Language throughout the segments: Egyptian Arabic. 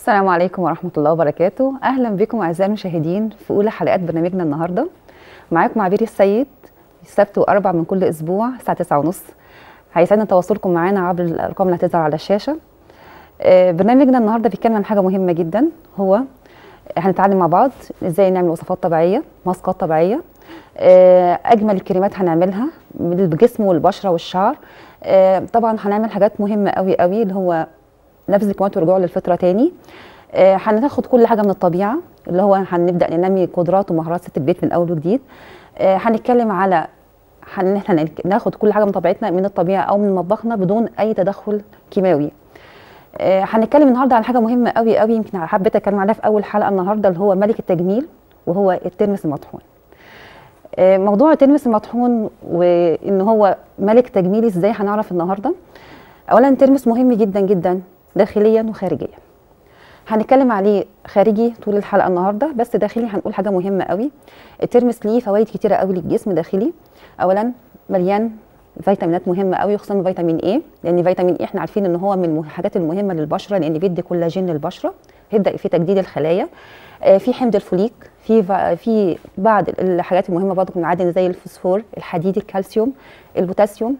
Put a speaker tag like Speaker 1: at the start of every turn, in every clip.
Speaker 1: السلام عليكم ورحمة الله وبركاته أهلا بكم أعزائي المشاهدين في أولى حلقات برنامجنا النهاردة معاكم عبير السيد السبت وأربع من كل أسبوع الساعة تسعة ونص هيسعدنا تواصلكم معانا عبر الأرقام اللي هتظهر على الشاشة آه، برنامجنا النهاردة بيتكلم عن حاجة مهمة جدا هو هنتعلم مع بعض ازاي نعمل وصفات طبيعية ماسكات طبيعية آه، أجمل الكريمات هنعملها بالجسم والبشرة والشعر آه، طبعا هنعمل حاجات مهمة قوي قوي اللي هو نبذ الكمامات والرجوع للفطره تاني آه، هناخد كل حاجه من الطبيعه اللي هو هنبدا ننمي قدرات ومهارات ست البيت من اول وجديد آه، هنتكلم على هن- احنا ناخد كل حاجه من طبيعتنا من الطبيعه او من مطبخنا بدون اي تدخل كيماوي آه، هنتكلم النهارده عن حاجه مهمه قوي قوي يمكن حبيت اتكلم عليها في اول حلقه النهارده اللي هو ملك التجميل وهو الترمس المطحون آه، موضوع الترمس المطحون وان هو ملك تجميلي ازاي هنعرف النهارده اولا الترمس مهم جدا جدا داخليا وخارجيا هنتكلم عليه خارجي طول الحلقه النهارده بس داخلي هنقول حاجه مهمه قوي الترمس ليه فوائد كتيره قوي للجسم داخلي اولا مليان فيتامينات مهمه قوي خصوصا فيتامين اي لان فيتامين اي احنا عارفين ان هو من الحاجات المهمه للبشره لان بيدي كولاجين للبشره هيبدا في تجديد الخلايا آه، في حمض الفوليك في فا- في بعض الحاجات المهمه برضه من المعادن زي الفوسفور الحديد الكالسيوم البوتاسيوم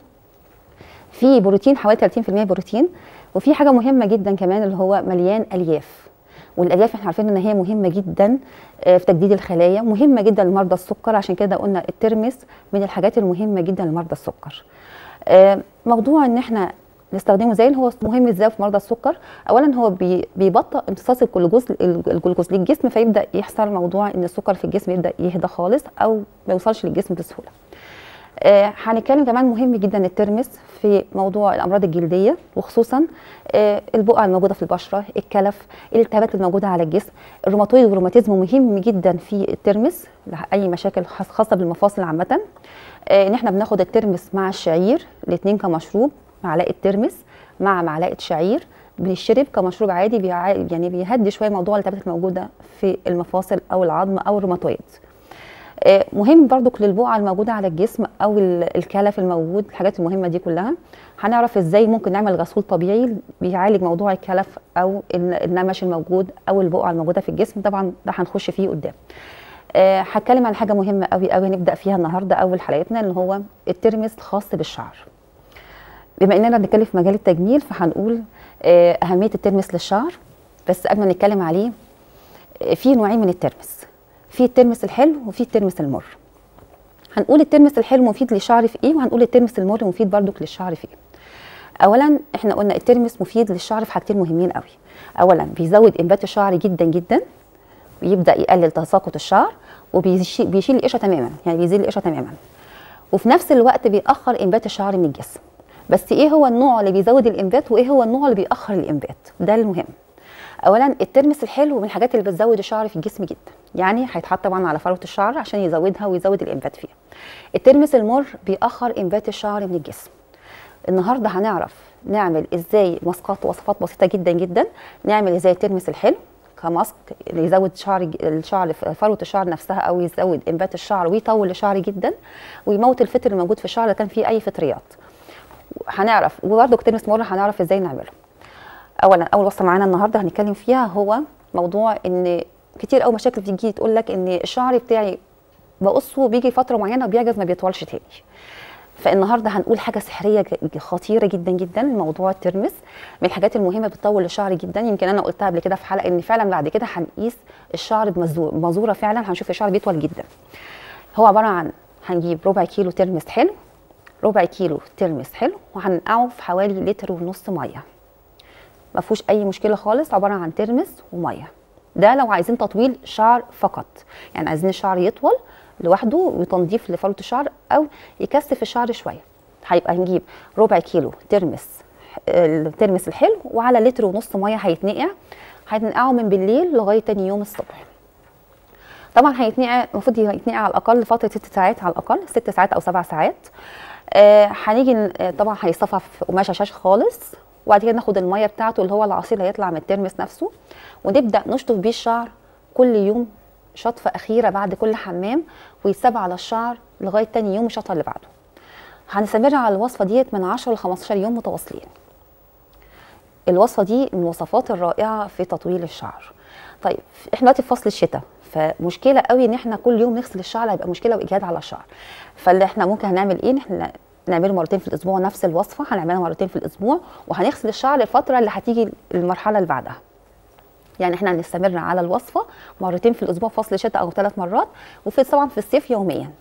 Speaker 1: في بروتين حوالي 30% بروتين وفي حاجه مهمه جدا كمان اللي هو مليان الياف والالياف احنا عارفين ان هي مهمه جدا آه، في تجديد الخلايا مهمه جدا لمرضى السكر عشان كده قلنا الترمس من الحاجات المهمه جدا لمرضى السكر آه، موضوع ان احنا نستخدمه زي هو مهم ازاي في مرضى السكر اولا هو بي- بيبطئ امتصاص الجلوكوز الجلوكوز للجسم فيبدا يحصل موضوع ان السكر في الجسم يبدا يهدى خالص او ما يوصلش للجسم بسهوله آه، هنتكلم كمان مهم جدا الترمس في موضوع الامراض الجلديه وخصوصا آه، البقع الموجوده في البشره الكلف الالتهابات الموجوده على الجسم الروماتويد والروماتيزم مهم جدا في الترمس اي مشاكل خاص- خاصه بالمفاصل عامه آه، ان احنا بناخد الترمس مع الشعير الاثنين كمشروب معلقه ترمس مع معلقه شعير بيشرب كمشروب عادي بيع... يعني بيهدي شويه موضوع الالتهابات الموجوده في المفاصل او العظم او الروماتويد آه، مهم برضو للبقعه الموجوده على الجسم او ال- الكلف الموجود الحاجات المهمه دي كلها هنعرف ازاي ممكن نعمل غسول طبيعي بيعالج موضوع الكلف او ال- النمش الموجود او البقعه الموجوده في الجسم طبعا ده هنخش فيه قدام آه، هتكلم عن حاجه مهمه قوي قوي نبدا فيها النهارده اول حلقتنا اللي هو الترمس الخاص بالشعر بما اننا بنتكلم في مجال التجميل فهنقول آه، اهميه الترمس للشعر بس قبل ما نتكلم عليه آه، في نوعين من الترمس في الترمس الحلو وفي الترمس المر هنقول الترمس الحلو مفيد للشعر في ايه وهنقول الترمس المر مفيد برضك للشعر في ايه اولا احنا قلنا الترمس مفيد للشعر في حاجتين مهمين قوي اولا بيزود انبات الشعر جدا جدا ويبدا يقلل تساقط الشعر وبيشيل بيشيل القشره تماما يعني بيزيل القشره تماما وفي نفس الوقت بيأخر انبات الشعر من الجسم بس ايه هو النوع اللي بيزود الانبات وايه هو النوع اللي بيأخر الانبات ده المهم اولا الترمس الحلو من الحاجات اللي بتزود الشعر في الجسم جدا يعني هيتحط طبعا على فروه الشعر عشان يزودها ويزود الانبات فيها الترمس المر بيأخر انبات الشعر من الجسم النهارده هنعرف نعمل ازاي ماسكات وصفات بسيطه جدا جدا نعمل ازاي الترمس الحلو كماسك اللي يزود شعر الشعر فروه الشعر نفسها او يزود انبات الشعر ويطول الشعر جدا ويموت الفطر الموجود في الشعر اذا كان فيه اي فطريات هنعرف وبرده الترمس مر هنعرف ازاي نعمله اولا اول وصفه معانا النهارده هنتكلم فيها هو موضوع ان كتير قوي مشاكل بتيجي تقول لك ان الشعر بتاعي بقصه بيجي فتره معينه وبيعجز ما بيطولش تاني فالنهارده هنقول حاجه سحريه ج- خطيره جدا جدا موضوع الترمس من الحاجات المهمه بتطول الشعر جدا يمكن انا قلتها قبل كده في حلقه ان فعلا بعد كده هنقيس الشعر بمزور مزوره فعلا هنشوف الشعر بيطول جدا هو عباره عن هنجيب ربع كيلو ترمس حلو ربع كيلو ترمس حلو وهنقعه في حوالي لتر ونص ميه ما فيهوش اي مشكله خالص عباره عن ترمس وميه ده لو عايزين تطويل شعر فقط يعني عايزين الشعر يطول لوحده وتنظيف لفروه الشعر او يكثف الشعر شويه هيبقى هنجيب ربع كيلو ترمس الترمس الحلو وعلى لتر ونص ميه هيتنقع هننقعه من بالليل لغايه تاني يوم الصبح طبعا هيتنقع المفروض يتنقع على الاقل فتره ست ساعات على الاقل ست ساعات او سبع ساعات آه، هنيجي ن- آه، طبعا هيصفى في قماشه شاش خالص وبعد كده ناخد الميه بتاعته اللي هو العصير اللي هيطلع من الترمس نفسه ونبدا نشطف بيه الشعر كل يوم شطفه اخيره بعد كل حمام ويتساب على الشعر لغايه تاني يوم الشطه اللي بعده هنستمر على الوصفه ديت من 10 ل 15 يوم متواصلين الوصفه دي من الوصفات الرائعه في تطويل الشعر طيب احنا دلوقتي في فصل الشتاء فمشكله قوي ان احنا كل يوم نغسل الشعر هيبقى مشكله واجهاد على الشعر فاللي احنا ممكن هنعمل ايه احنا نعمله مرتين في الاسبوع نفس الوصفه هنعملها مرتين في الاسبوع وهنغسل الشعر الفتره اللي هتيجي المرحله اللي بعدها يعني احنا هنستمر على الوصفه مرتين في الاسبوع فصل شتاء او ثلاث مرات وفي طبعا في الصيف يوميا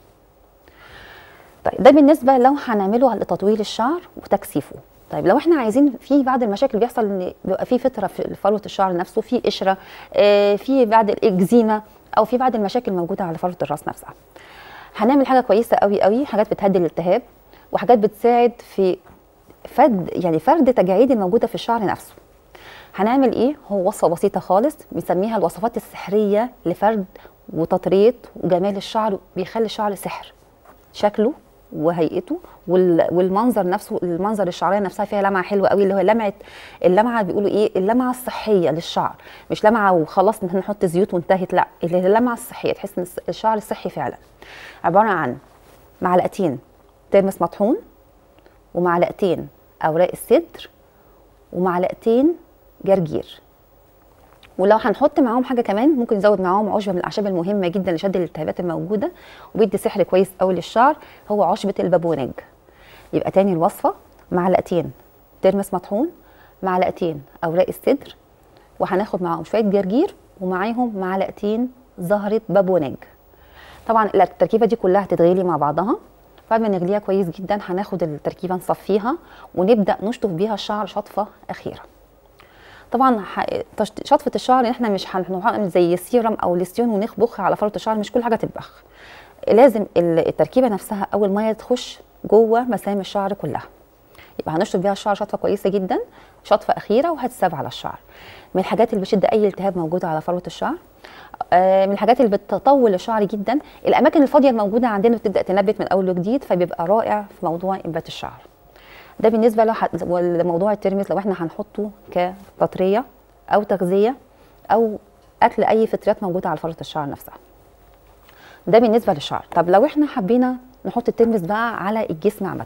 Speaker 1: طيب ده بالنسبه لو هنعمله لتطويل الشعر وتكثيفه طيب لو احنا عايزين في بعض المشاكل اللي بيحصل ان بيبقى في فتره في فروه الشعر نفسه في قشره آه في بعض الاكزيما او في بعض المشاكل موجوده على فروه الراس نفسها هنعمل حاجه كويسه قوي قوي حاجات بتهدي الالتهاب وحاجات بتساعد في فد يعني فرد تجاعيد الموجوده في الشعر نفسه هنعمل ايه هو وصفه بسيطه خالص بنسميها الوصفات السحريه لفرد وتطريه وجمال الشعر بيخلي الشعر سحر شكله وهيئته والمنظر نفسه المنظر الشعريه نفسها فيها لمعه حلوه قوي اللي هو لمعه اللمعه بيقولوا ايه اللمعه الصحيه للشعر مش لمعه وخلاص نحط زيوت وانتهت لا اللي هي اللمعه الصحيه تحس ان الشعر صحي فعلا عباره عن معلقتين ترمس مطحون ومعلقتين اوراق السدر ومعلقتين جرجير ولو هنحط معاهم حاجه كمان ممكن نزود معاهم عشبه من الاعشاب المهمه جدا لشد الالتهابات الموجوده وبيدي سحر كويس قوي للشعر هو عشبه البابونج يبقى تاني الوصفه معلقتين ترمس مطحون معلقتين اوراق السدر وهناخد معاهم شويه جرجير ومعاهم معلقتين زهره بابونج طبعا التركيبه دي كلها هتتغلي مع بعضها بعد ما نغليها كويس جدا هناخد التركيبه نصفيها ونبدا نشطف بيها الشعر شطفه اخيره طبعا شطفه الشعر احنا مش هنعمل زي السيرم او ليسيون ونخبخ على فروه الشعر مش كل حاجه تتبخ لازم التركيبه نفسها اول ميه تخش جوه مسام الشعر كلها يبقى هنشطف بيها الشعر شطفه كويسه جدا شطفه اخيره وهتساب على الشعر من الحاجات اللي بتشد اي التهاب موجوده على فروه الشعر آه من الحاجات اللي بتطول الشعر جدا الاماكن الفاضيه الموجوده عندنا بتبدا تنبت من اول وجديد فبيبقى رائع في موضوع انبات الشعر ده بالنسبه لموضوع الترمس لو احنا هنحطه كتطريه او تغذيه او اكل اي فطريات موجوده على فروه الشعر نفسها ده بالنسبه للشعر طب لو احنا حبينا نحط الترمس بقى على الجسم عامه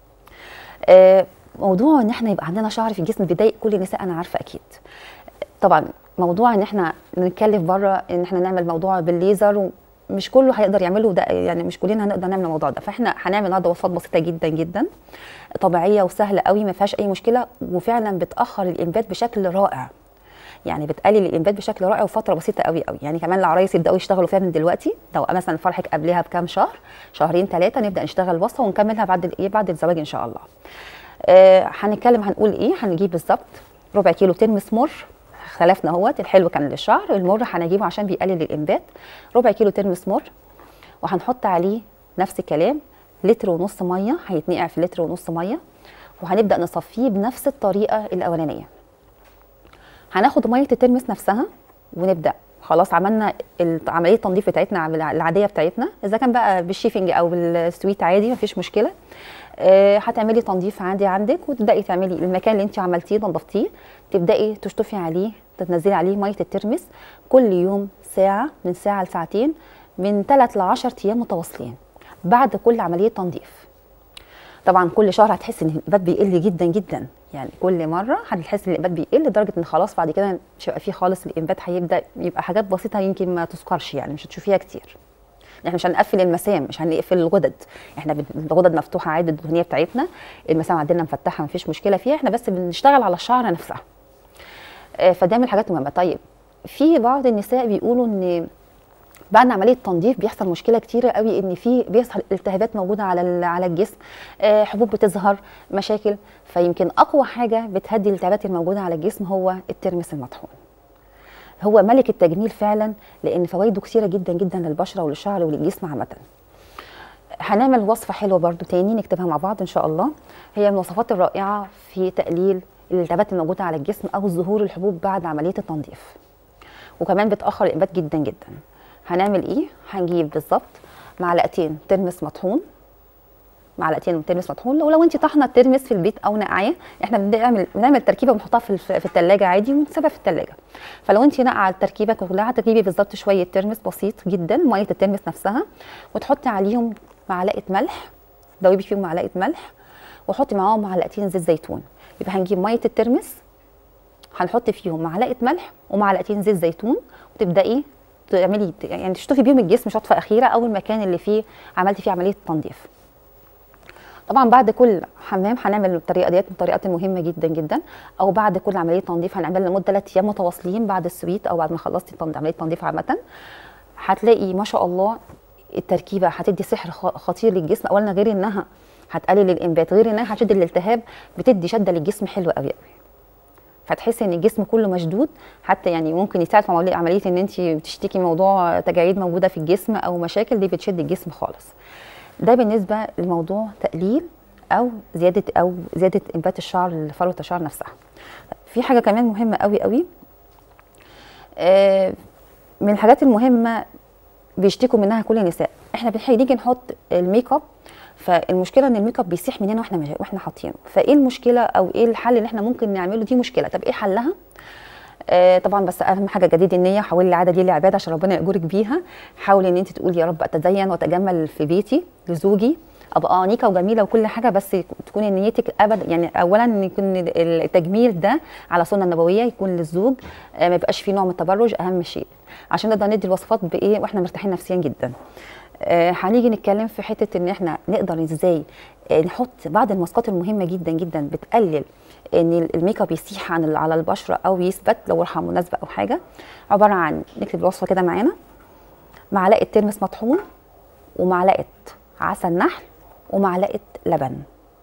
Speaker 1: آه موضوع ان احنا يبقى عندنا شعر في الجسم بيضايق كل النساء انا عارفه اكيد طبعا موضوع ان احنا نتكلف بره ان احنا نعمل موضوع بالليزر مش كله هيقدر يعمله ده يعني مش كلنا هنقدر نعمل الموضوع ده فاحنا هنعمل النهارده وصفات بسيطه جدا جدا طبيعيه وسهله قوي ما فيهاش اي مشكله وفعلا بتاخر الانبات بشكل رائع يعني بتقلل الانبات بشكل رائع وفتره بسيطه قوي قوي يعني كمان العرايس يبداوا يشتغلوا فيها من دلوقتي لو مثلا فرحك قبلها بكام شهر شهرين ثلاثه نبدا نشتغل الوصفه ونكملها بعد الايه بعد الزواج ان شاء الله آه هنتكلم هنقول ايه هنجيب بالظبط ربع كيلو ترمس مر اختلفنا اهوت الحلو كان للشعر المر هنجيبه عشان بيقلل الانبات ربع كيلو ترمس مر وهنحط عليه نفس الكلام لتر ونص ميه هيتنقع في لتر ونص ميه وهنبدا نصفيه بنفس الطريقه الاولانيه هناخد ميه الترمس نفسها ونبدا خلاص عملنا عمليه التنظيف بتاعتنا العاديه بتاعتنا اذا كان بقى بالشيفنج او بالسويت عادي مفيش مشكله أه هتعملي تنظيف عادي عندك وتبداي تعملي المكان اللي انت عملتيه نظفتيه تبداي تشطفي عليه تنزلي عليه ميه الترمس كل يوم ساعه من ساعه لساعتين من 3 ل 10 ايام متواصلين بعد كل عمليه تنظيف طبعا كل شهر هتحس ان الانبات بيقل جدا جدا يعني كل مره هتحس ان الانبات بيقل لدرجه ان خلاص بعد كده مش هيبقى فيه خالص الانبات هيبدا يبقى حاجات بسيطه يمكن ما تذكرش يعني مش هتشوفيها كتير احنا مش هنقفل المسام مش هنقفل الغدد احنا الغدد مفتوحه عادي الدهنيه بتاعتنا المسام عندنا مفتحه مفيش مشكله فيها احنا بس بنشتغل على الشعره نفسها آه فده من الحاجات المهمه طيب في بعض النساء بيقولوا ان بعد عمليه التنظيف بيحصل مشكله كتيره قوي ان في بيحصل التهابات موجوده على على الجسم آه حبوب بتظهر مشاكل فيمكن اقوى حاجه بتهدي الالتهابات الموجوده على الجسم هو الترمس المطحون هو ملك التجميل فعلا لان فوائده كثيره جدا جدا للبشره وللشعر وللجسم عامه هنعمل وصفه حلوه برضو تاني نكتبها مع بعض ان شاء الله هي من الوصفات الرائعه في تقليل الالتهابات الموجوده على الجسم او ظهور الحبوب بعد عمليه التنظيف وكمان بتاخر الانبات جدا جدا هنعمل ايه هنجيب بالظبط معلقتين ترمس مطحون معلقتين ترمس مطحون لو لو انت طحنه الترمس في البيت او نقعاه احنا بنعمل بنعمل تركيبه ونحطها في في الثلاجه عادي ونسيبها في الثلاجه فلو انت نقعه التركيبه كلها هتجيبي بالظبط شويه ترمس بسيط جدا ميه الترمس نفسها وتحطي عليهم معلقه ملح دوبي فيهم معلقه ملح وحطي معاهم معلقتين زيت زيتون يبقى هنجيب ميه الترمس هنحط فيهم معلقه ملح ومعلقتين زيت زيتون وتبداي تعملي يعني تشطفي بيهم الجسم شطفه اخيره او المكان اللي فيه عملتي فيه عمليه تنظيف طبعا بعد كل حمام هنعمل الطريقه ديت من الطريقات المهمه جدا جدا او بعد كل عمليه تنظيف هنعملها لمده 3 ايام متواصلين بعد السويت او بعد ما خلصتي تن- عمليه تنظيف عامه هتلاقي ما شاء الله التركيبه هتدي سحر خ- خطير للجسم اولا غير انها هتقلل الانبات غير انها هتشد الالتهاب بتدي شده للجسم حلوه قوي قوي فتحسي ان الجسم كله مشدود حتى يعني ممكن يساعد في عمليه عمليه ان انت بتشتكي موضوع تجاعيد موجوده في الجسم او مشاكل دي بتشد الجسم خالص ده بالنسبه لموضوع تقليل او زياده او زياده انبات الشعر فروه الشعر نفسها في حاجه كمان مهمه قوي قوي آه، من الحاجات المهمه بيشتكوا منها كل النساء احنا بنحب نيجي نحط الميك اب فالمشكله ان الميك اب بيسيح مننا واحنا مش- واحنا حاطينه فايه المشكله او ايه الحل اللي احنا ممكن نعمله دي مشكله طب ايه حلها آه طبعا بس اهم حاجه جديد النيه حولي العاده دي لعباده عشان ربنا ياجرك بيها حاولي ان انت تقولي يا رب اتزين واتجمل في بيتي لزوجي ابقى انيقه وجميله وكل حاجه بس تكون نيتك ابدا يعني اولا ان يكون التجميل ده على سنه نبويه يكون للزوج آه ما يبقاش فيه نوع من التبرج اهم شيء عشان نقدر ندي الوصفات بايه واحنا مرتاحين نفسيا جدا آه، هنيجي نتكلم في حته ان احنا نقدر ازاي آه، نحط بعض الماسكات المهمه جدا جدا بتقلل ان الميك اب يسيح عن على البشره او يثبت لو رايحه مناسبه او حاجه عباره عن نكتب الوصفه كده معانا معلقه ترمس مطحون ومعلقه عسل نحل ومعلقه لبن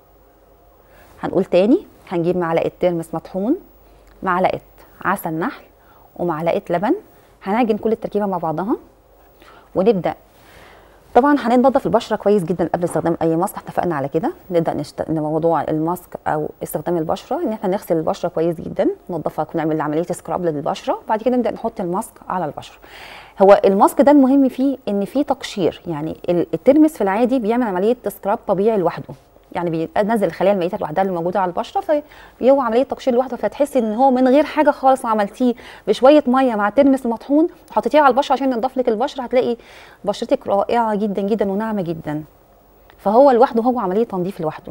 Speaker 1: هنقول تاني هنجيب معلقه ترمس مطحون معلقه عسل نحل ومعلقه لبن هنعجن كل التركيبه مع بعضها ونبدا طبعا هننضف البشره كويس جدا قبل استخدام اي ماسك اتفقنا على كده نبدا نشت... إن موضوع الماسك او استخدام البشره ان احنا نغسل البشره كويس جدا ننضفها ونعمل عمليه سكراب للبشره بعد كده نبدا نحط الماسك على البشره هو الماسك ده المهم فيه ان فيه تقشير يعني ال- الترمس في العادي بيعمل عمليه سكراب طبيعي لوحده يعني بينزل الخلايا الميته لوحدها اللي موجوده على البشره فهو عمليه تقشير لوحده فتحسي ان هو من غير حاجه خالص عملتيه بشويه ميه مع ترمس المطحون وحطيتيه على البشره عشان ينضف لك البشره هتلاقي بشرتك رائعه جدا جدا وناعمه جدا فهو لوحده هو عمليه تنظيف لوحده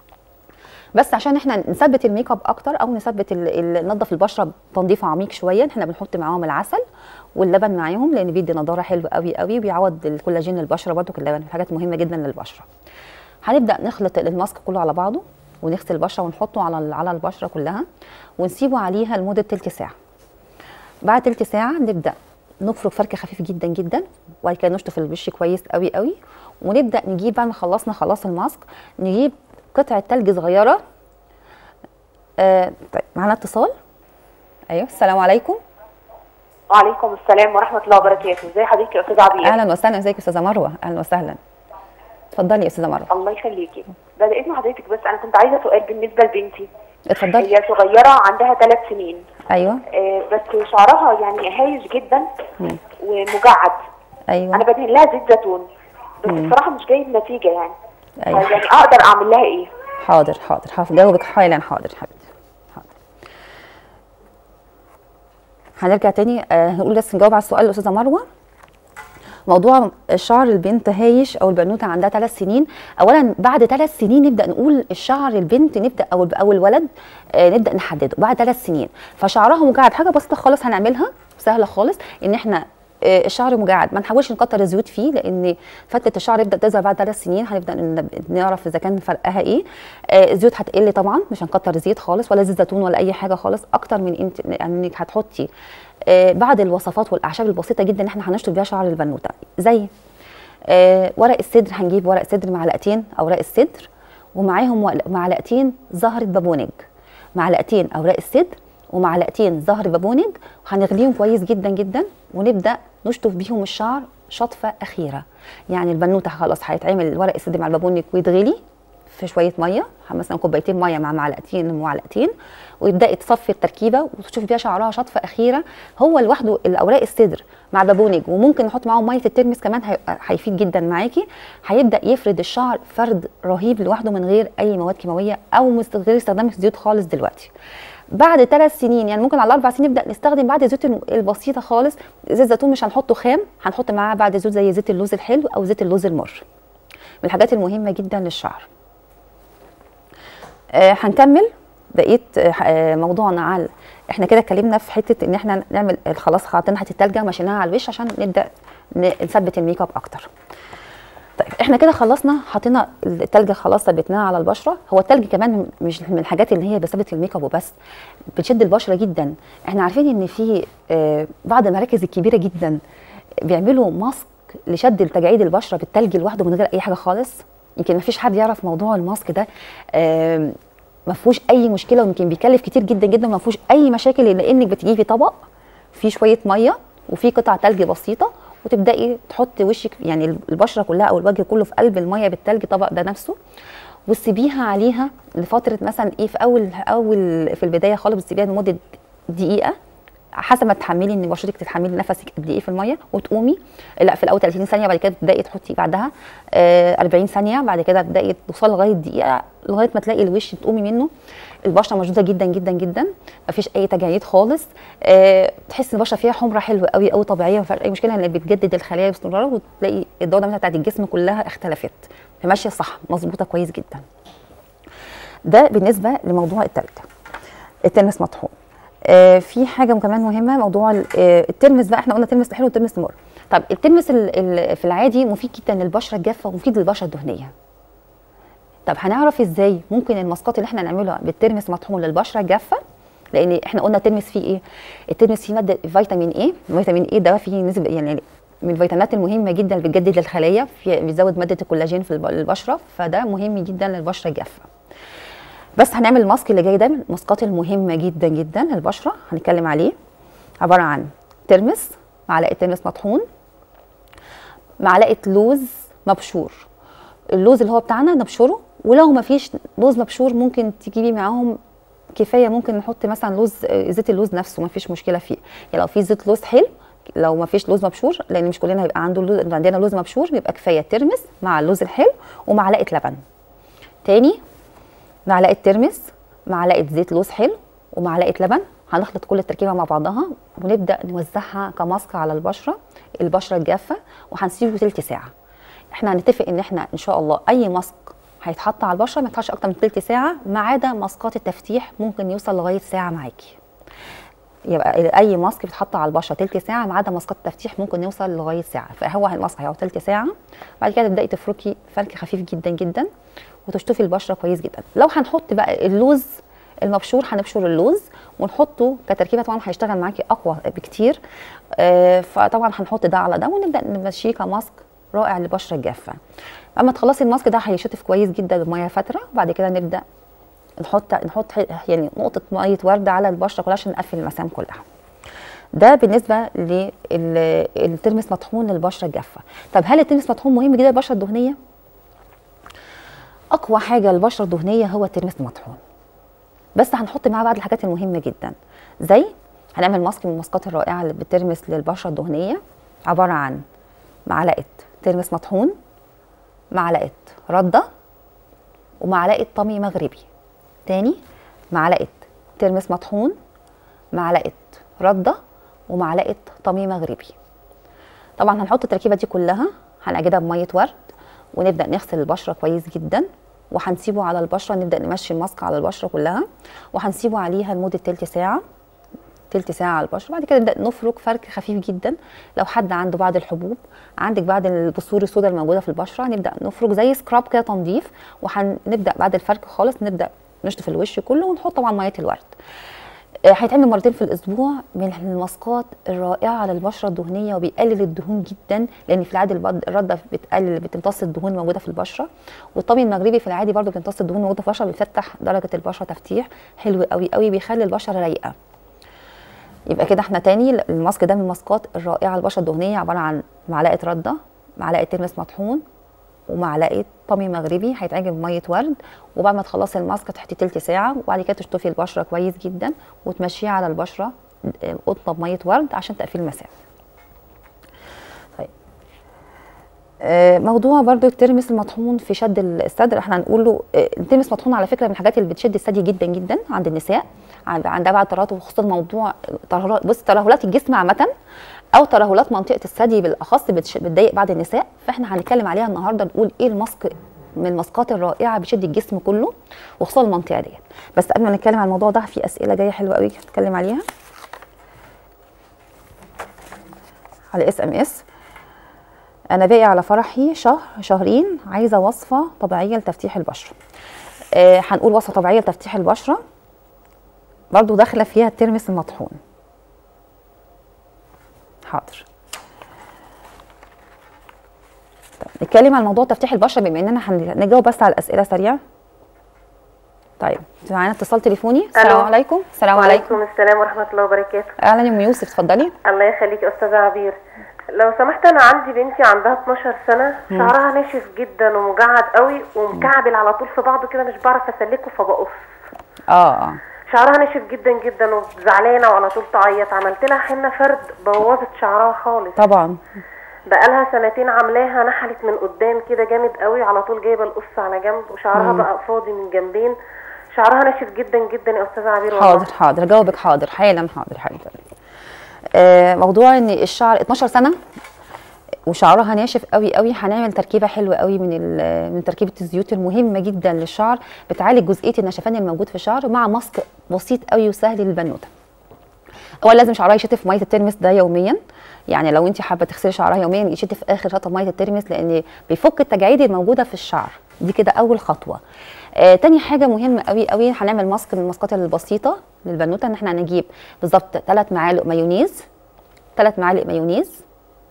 Speaker 1: بس عشان احنا نثبت الميك اب اكتر او نثبت ال- ال- ننضف البشره بتنظيف عميق شويه احنا بنحط معاهم العسل واللبن معاهم لان بيدي نضاره حلوه قوي قوي وبيعوض الكولاجين للبشره برضو اللبن حاجات مهمه جدا للبشره هنبدا نخلط الماسك كله على بعضه ونغسل البشره ونحطه على ال- على البشره كلها ونسيبه عليها لمده تلت ساعه بعد تلت ساعه نبدا نفرك فرك خفيف جدا جدا وبعد كده نشطف الوش كويس قوي قوي ونبدا نجيب بعد ما خلصنا خلاص الماسك نجيب قطعه تلج صغيره آه طيب معانا اتصال ايوه السلام عليكم
Speaker 2: وعليكم السلام ورحمة الله وبركاته ازي حضرتك يا أستاذة عبير
Speaker 1: اهلا وسهلا ازيك يا استاذه مروه اهلا وسهلا اتفضلي يا استاذه مروه
Speaker 2: الله يخليكي بعد إذن حضرتك بس أنا كنت عايزة سؤال بالنسبة لبنتي
Speaker 1: اتفضلي
Speaker 2: هي صغيرة عندها ثلاث سنين
Speaker 1: ايوه
Speaker 2: آه، بس شعرها يعني هايش جدا
Speaker 1: مم.
Speaker 2: ومجعد
Speaker 1: ايوه
Speaker 2: أنا بدهن لها زيت زيتون بس
Speaker 1: مم.
Speaker 2: بصراحة مش جايب نتيجة يعني
Speaker 1: ايوه
Speaker 2: يعني أقدر أعمل لها إيه؟
Speaker 1: حاضر حاضر هجاوبك حالا حاضر حبيبتي حاضر هنرجع تاني آه هنقول بس نجاوب على السؤال الاستاذه مروه موضوع شعر البنت هايش او البنوته عندها ثلاث سنين اولا بعد ثلاث سنين نبدا نقول الشعر البنت نبدا او او الولد آه نبدا نحدده بعد ثلاث سنين فشعرها مجعد حاجه بسيطه خالص هنعملها سهله خالص ان احنا آه، الشعر مجعد ما نحاولش نكتر الزيوت فيه لان فتله الشعر يبدا تظهر بعد ثلاث سنين هنبدا ن- نعرف اذا كان فرقها ايه آه، الزيوت هتقل طبعا مش هنكتر زيت خالص ولا زيت زيتون ولا اي حاجه خالص اكتر من انت انك هتحطي آه، بعض الوصفات والاعشاب البسيطه جدا اللي احنا هنشطف بيها شعر البنوته زي آه، ورق السدر هنجيب ورق سدر معلقتين اوراق السدر ومعاهم وق- معلقتين زهره بابونج معلقتين اوراق السدر ومعلقتين زهر بابونج هنغليهم كويس جدا جدا ونبدا نشطف بيهم الشعر شطفه اخيره يعني البنوته خلاص هيتعمل ورق السدر مع البابونج ويتغلي في شويه ميه مثلا كوبايتين ميه مع معلقتين ومعلقتين ويبداي تصفي التركيبه وتشوفي فيها شعرها شطفه اخيره هو لوحده الاوراق السدر مع البابونج وممكن نحط معاهم ميه الترمس كمان هي- هيفيد جدا معاكي هيبدا يفرد الشعر فرد رهيب لوحده من غير اي مواد كيماويه او مست- غير استخدام الزيوت خالص دلوقتي بعد ثلاث سنين يعني ممكن على اربع سنين نبدا نستخدم بعد الزيوت الم- البسيطه خالص زيت الزيتون مش هنحطه خام هنحط معاه بعد زيوت زي زيت اللوز الحلو او زيت اللوز المر من الحاجات المهمه جدا للشعر آه هنكمل بقيت آه، موضوعنا على احنا كده اتكلمنا في حته ان احنا نعمل خلاص حاطين حته التلجه مشيناها على الوش عشان نبدا ن- نثبت الميك اب اكتر طيب احنا كده خلصنا حطينا التلج خلاص ثبتناها على البشره هو التلج كمان مش من الحاجات اللي هي بثبت الميك اب وبس بتشد البشره جدا احنا عارفين ان في آه، بعض المراكز الكبيره جدا بيعملوا ماسك لشد تجاعيد البشره بالتلج لوحده من غير اي حاجه خالص يمكن ما فيش حد يعرف موضوع الماسك ده آم، ما فيهوش اي مشكله ويمكن بيكلف كتير جدا جدا وما فيهوش اي مشاكل لانك بتجيبي طبق فيه شويه ميه وفيه قطع تلج بسيطه وتبداي تحطي وشك يعني البشره كلها او الوجه كله في قلب الميه بالتلج طبق ده نفسه وتسيبيها عليها لفتره مثلا ايه في اول اول في البدايه خالص بتسيبيها لمده دقيقه حسب ما تحملي ان بشرتك تتحملي نفسك قد ايه في الميه وتقومي لا في الاول 30 ثانيه بعد كده تبداي تحطي بعدها آه 40 ثانيه بعد كده تبداي توصلي لغايه دقيقه لغايه ما تلاقي الوش تقومي منه البشره مشدوده جدا جدا جدا مفيش اي تجاعيد خالص آه تحس البشره فيها حمره حلوه قوي قوي طبيعيه ما فيهاش اي مشكله لان بتجدد الخلايا باستمرار وتلاقي الدوره بتاعت الجسم كلها اختلفت فماشيه صح مظبوطه كويس جدا ده بالنسبه لموضوع التلج الترمس مطحون آه في حاجه كمان مهمه موضوع ال- آه الترمس بقى احنا قلنا ترمس حلو وترمس مر طب الترمس ال- ال- في العادي مفيد جدا للبشره الجافه ومفيد للبشره الدهنيه طب هنعرف ازاي ممكن الماسكات اللي احنا نعملها بالترمس مطحون للبشره الجافه لان احنا قلنا الترمس فيه ايه الترمس فيه ماده فيتامين اي فيتامين اي ده فيه نسبه يعني من الفيتامينات المهمه جدا اللي بتجدد الخلايا في- بيزود ماده الكولاجين في الب- البشره فده مهم جدا للبشره الجافه بس هنعمل الماسك اللي جاي ده من الماسكات المهمه جدا جدا للبشره هنتكلم عليه عباره عن ترمس معلقه ترمس مطحون معلقه لوز مبشور اللوز اللي هو بتاعنا نبشره ولو ما فيش لوز مبشور ممكن تجيبي معاهم كفايه ممكن نحط مثلا لوز آه، زيت اللوز نفسه ما فيش مشكله فيه يعني لو في زيت لوز حلو لو ما فيش لوز مبشور لان مش كلنا هيبقى عنده لوز عندنا لوز مبشور بيبقى كفايه ترمس مع اللوز الحلو ومعلقه لبن تاني معلقه ترمس معلقه زيت لوز حلو ومعلقه لبن هنخلط كل التركيبه مع بعضها ونبدا نوزعها كماسك على البشره البشره الجافه وهنسيبه تلت ساعه احنا هنتفق ان احنا ان شاء الله اي ماسك هيتحط على البشره ما يتحطش اكتر من تلت ساعه ما عدا ماسكات التفتيح ممكن يوصل لغايه ساعه معاكي يبقى اي ماسك بيتحط على البشره تلت ساعه ما عدا ماسكات التفتيح ممكن يوصل لغايه ساعه فهو الماسك هيقعد تلت ساعه بعد كده تبداي تفركي فرك خفيف جدا جدا وتشطفي البشره كويس جدا لو هنحط بقى اللوز المبشور هنبشر اللوز ونحطه كتركيبه طبعا هيشتغل معاكي اقوى بكتير آه فطبعا هنحط ده على ده ونبدا نمشيه كماسك رائع للبشره الجافه اما تخلصي الماسك ده هيشطف كويس جدا بميه فتره بعد كده نبدا نحط نحط يعني نقطه ميه ورد على البشره كلها عشان نقفل المسام كلها ده بالنسبه للترمس مطحون للبشره الجافه طب هل الترمس مطحون مهم جدا للبشره الدهنيه اقوى حاجه للبشره الدهنيه هو الترمس المطحون بس هنحط معاه بعض الحاجات المهمه جدا زي هنعمل ماسك من الماسكات الرائعه اللي بترمس للبشره الدهنيه عباره عن معلقه ترمس مطحون معلقه رده ومعلقه طمي مغربي تاني معلقه ترمس مطحون معلقه رده ومعلقه طمي مغربي طبعا هنحط التركيبه دي كلها هنعجنها بميه ورد ونبدا نغسل البشره كويس جدا وهنسيبه على البشره نبدا نمشي الماسك على البشره كلها وهنسيبه عليها لمده تلت ساعه تلت ساعه على البشره بعد كده نبدا نفرك فرك خفيف جدا لو حد عنده بعض الحبوب عندك بعض البثور السوداء الموجوده في البشره نبدا نفرك زي سكراب كده تنظيف وهنبدا بعد الفرك خالص نبدا نشطف الوش كله ونحط طبعا ميه الورد آه، هيتعمل مرتين في الاسبوع من الماسكات الرائعه على البشره الدهنيه وبيقلل الدهون جدا لان في العادي البض- الرده بتقلل بتمتص الدهون الموجوده في البشره والطمي المغربي في العادي برضو بيمتص الدهون الموجوده في البشره بيفتح درجه البشره تفتيح حلو قوي قوي بيخلي البشره رايقه يبقى كده احنا تاني الماسك ده من الماسكات الرائعه للبشره الدهنيه عباره عن معلقه رده معلقه ترمس مطحون ومعلقه طمي مغربي هيتعجن بميه ورد وبعد ما تخلصي الماسك تحطي تلت ساعه وبعد كده تشطفي البشره كويس جدا وتمشيها على البشره آه، قطنه بميه ورد عشان تقفيل المسام طيب آه، موضوع برضو الترمس المطحون في شد الصدر احنا هنقول له آه، الترمس مطحون على فكره من الحاجات اللي بتشد الثدي جدا جدا عند النساء عند- عندها بعض ترهلات وخصوصا موضوع ترهلات بص ترهلات الجسم عامه او ترهلات منطقه الثدي بالاخص بتش- بتضايق بعض النساء فاحنا هنتكلم عليها النهارده نقول ايه الماسك من الماسكات الرائعه بتشد الجسم كله وخصوصا المنطقه ديت بس قبل ما نتكلم عن الموضوع ده في اسئله جايه حلوه قوي هنتكلم عليها على اس ام اس انا باقي على فرحي شهر شهرين عايزه وصفه طبيعيه لتفتيح البشره آه هنقول وصفه طبيعيه لتفتيح البشره برضو داخله فيها الترمس المطحون حاضر طيب نتكلم عن موضوع تفتيح البشره بما اننا هنجاوب بس على الاسئله سريعه طيب معانا اتصال تليفوني السلام
Speaker 2: ألو.
Speaker 1: عليكم السلام عليكم
Speaker 2: وعليكم السلام ورحمة الله وبركاته
Speaker 1: اهلا يا ام يوسف اتفضلي
Speaker 2: الله يخليك يا أستاذة عبير لو سمحت أنا عندي بنتي عندها 12 سنة شعرها ناشف جدا ومجعد قوي ومكعبل على طول في بعضه كده مش بعرف أسلكه فبقص
Speaker 1: اه اه
Speaker 2: شعرها ناشف جدا جدا وزعلانة وعلى طول تعيط عملت لها حنة فرد بوظت شعرها خالص
Speaker 1: طبعا
Speaker 2: بقالها سنتين عاملاها نحلت من قدام كده جامد قوي على طول جايبه القص على جنب وشعرها بقى فاضي من جنبين شعرها ناشف جدا جدا يا استاذه عبير والله
Speaker 1: حاضر حاضر جاوبك حاضر حالا حاضر حالا آه موضوع ان الشعر 12 سنه وشعرها ناشف قوي قوي هنعمل تركيبه حلوه قوي من ال- من تركيبه الزيوت المهمه جدا للشعر بتعالج جزئيه النشفان الموجود في الشعر مع ماسك بسيط قوي وسهل للبنوته اول لازم شعرها يشتف ميه الترمس ده يوميا يعني لو انت حابه تغسلي شعرها يوميا يشتف اخر شطه ميه الترمس لان بيفك التجاعيد الموجوده في الشعر دي كده اول خطوه آه تاني حاجه مهمه قوي قوي هنعمل ماسك من الماسكات البسيطه للبنوته ان احنا هنجيب بالظبط ثلاث معالق مايونيز ثلاث معالق مايونيز